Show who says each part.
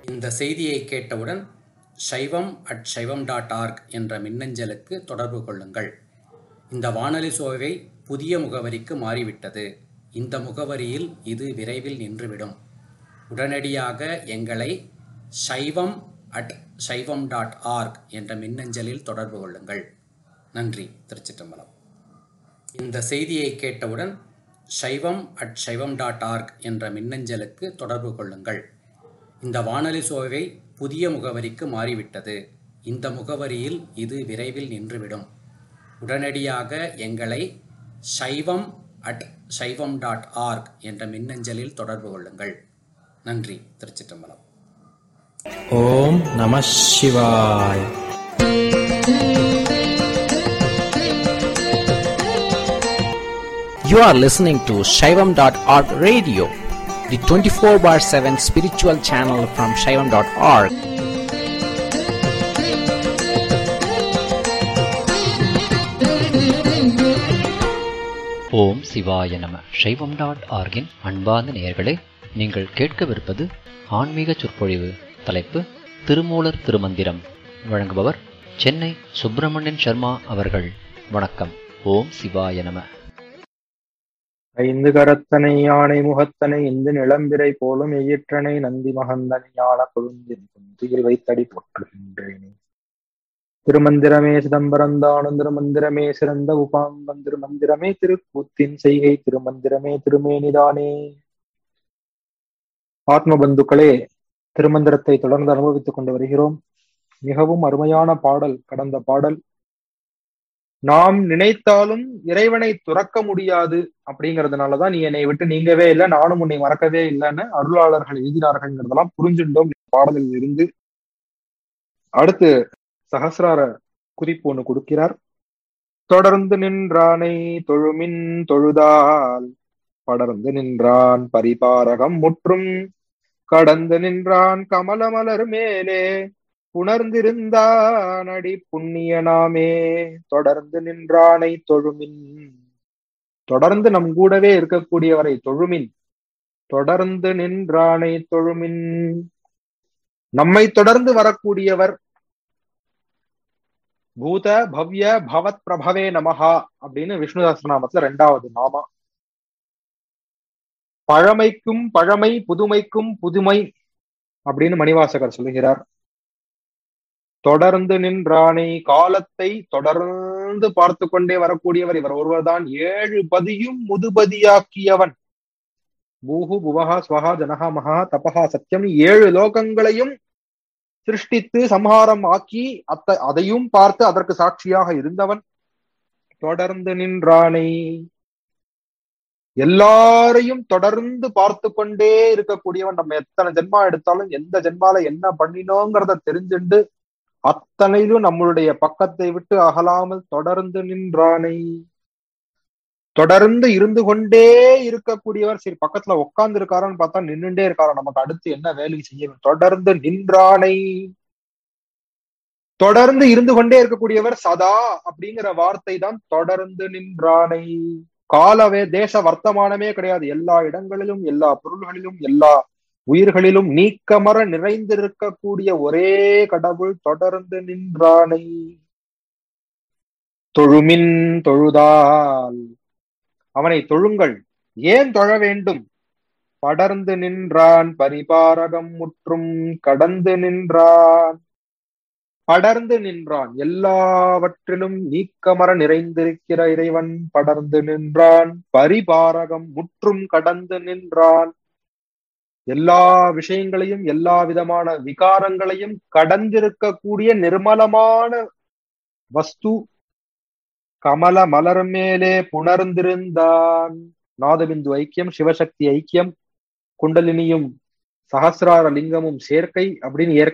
Speaker 1: இந்த செய்தியை கேட்டவுடன் சைவம் அட் சைவம் டாட் ஆர்க் என்ற மின்னஞ்சலுக்கு தொடர்பு கொள்ளுங்கள் இந்த வானொலி சோவை புதிய முகவரிக்கு மாறிவிட்டது இந்த முகவரியில் இது விரைவில் நின்றுவிடும் உடனடியாக எங்களை சைவம் அட் சைவம் டாட் ஆர்க் என்ற மின்னஞ்சலில் தொடர்பு கொள்ளுங்கள் நன்றி திருச்சிற்றம்பலம் இந்த செய்தியை கேட்டவுடன் சைவம் அட் சைவம் டாட் ஆர்க் என்ற மின்னஞ்சலுக்கு தொடர்பு கொள்ளுங்கள் இந்த வானொலி சோவை புதிய முகவரிக்கு மாறிவிட்டது இந்த முகவரியில் இது விரைவில் நின்றுவிடும் உடனடியாக எங்களை சைவம் அட் சைவம் டாட் ஆர்க் என்ற மின்னஞ்சலில் தொடர்பு கொள்ளுங்கள் நன்றி திருச்சிற்றம்பலம்
Speaker 2: ஓம் நம சிவாய் You are listening to Shaivam.org radio, the 24 bar 7 spiritual channel from Shaivam.org.
Speaker 3: ஓம் சிவாய நம சைவம் டாட் ஆர்கின் அன்பார்ந்த நேயர்களே நீங்கள் கேட்கவிருப்பது ஆன்மீக சொற்பொழிவு தலைப்பு திருமூலர் திருமந்திரம் வழங்குபவர் சென்னை சுப்பிரமணியன் சர்மா அவர்கள் வணக்கம் ஓம் சிவாய நம
Speaker 4: ஐந்து கரத்தனை யானை முகத்தனை இந்த நிலம்பிரை போலும் எயிற்றனை நந்தி மகந்தனை ஞான கொழுந்தின் குந்தியில் வைத்தடி போற்றுகின்றேனே திருமந்திரமே சிதம்பரந்தானும் திருமந்திரமே சிறந்த உபாங்கம் திருமந்திரமே திருக்கூத்தின் செய்கை திருமந்திரமே திருமேனிதானே ஆத்ம பந்துக்களே திருமந்திரத்தை தொடர்ந்து அனுபவித்துக் கொண்டு வருகிறோம் மிகவும் அருமையான பாடல் கடந்த பாடல் நாம் நினைத்தாலும் இறைவனை துறக்க முடியாது அப்படிங்கறதுனாலதான் நீ என்னை விட்டு நீங்கவே இல்லை நானும் உன்னை மறக்கவே இல்லைன்னு அருளாளர்கள் எழுதினார்கள்ங்கிறதெல்லாம் புரிஞ்சுட்டோம் இந்த பாடலில் இருந்து அடுத்து சகசிரார குறிப்பு ஒண்ணு கொடுக்கிறார் தொடர்ந்து நின்றானை தொழுமின் தொழுதால் படர்ந்து நின்றான் பரிபாரகம் முற்றும் கடந்து நின்றான் கமலமலர் மேலே புணர்ந்திருந்தான் அடி புண்ணியனாமே தொடர்ந்து நின்றானை தொழுமின் தொடர்ந்து நம் கூடவே இருக்கக்கூடியவரை தொழுமின் தொடர்ந்து நின்றானை தொழுமின் நம்மை தொடர்ந்து வரக்கூடியவர் பூத பவ்ய பவத் பிரபவே நமஹா அப்படின்னு விஷ்ணு சஹஸ்ரநாமத்துல ரெண்டாவது நாமா பழமைக்கும் பழமை புதுமைக்கும் புதுமை அப்படின்னு மணிவாசகர் சொல்லுகிறார் தொடர்ந்து நின்றானை காலத்தை தொடர்ந்து பார்த்து கொண்டே வரக்கூடியவர் இவர் ஒருவர்தான் ஏழு பதியும் முதுபதியாக்கியவன் பூஹு புவஹா ஸ்வஹா ஜனஹா மகா தபஹா சத்தியம் ஏழு லோகங்களையும் சிருஷ்டித்து சம்ஹாரம் ஆக்கி அத்த அதையும் பார்த்து அதற்கு சாட்சியாக இருந்தவன் தொடர்ந்து நின்றானை எல்லாரையும் தொடர்ந்து பார்த்து கொண்டே இருக்கக்கூடியவன் நம்ம எத்தனை ஜென்மா எடுத்தாலும் எந்த ஜென்மால என்ன பண்ணினோங்கிறத தெரிஞ்சுண்டு அத்தனையிலும் நம்மளுடைய பக்கத்தை விட்டு அகலாமல் தொடர்ந்து நின்றானை தொடர்ந்து இருந்து கொண்டே இருக்கக்கூடியவர் சரி பக்கத்துல உட்கார்ந்து இருக்காரான்னு பார்த்தா நின்றுட்டே இருக்காரா நமக்கு அடுத்து என்ன வேலை செய்ய தொடர்ந்து நின்றானை தொடர்ந்து இருந்து கொண்டே இருக்கக்கூடியவர் சதா அப்படிங்கிற வார்த்தை தான் தொடர்ந்து நின்றானை காலவே தேச வர்த்தமானமே கிடையாது எல்லா இடங்களிலும் எல்லா பொருள்களிலும் எல்லா உயிர்களிலும் நீக்கமர நிறைந்திருக்கக்கூடிய ஒரே கடவுள் தொடர்ந்து நின்றானை தொழுமின் தொழுதால் அவனை தொழுங்கள் ஏன் தொழ வேண்டும் படர்ந்து நின்றான் பரிபாரகம் முற்றும் கடந்து நின்றான் படர்ந்து நின்றான் எல்லாவற்றிலும் நீக்கமர நிறைந்திருக்கிற இறைவன் படர்ந்து நின்றான் பரிபாரகம் முற்றும் கடந்து நின்றான் எல்லா விஷயங்களையும் எல்லா விதமான விகாரங்களையும் கடந்திருக்கக்கூடிய நிர்மலமான வஸ்து கமல மலர் மேலே புணர்ந்திருந்தான் நாதபிந்து ஐக்கியம் சிவசக்தி ஐக்கியம் குண்டலினியும் சகசிரார லிங்கமும் சேர்க்கை அப்படின்னு ஏற்க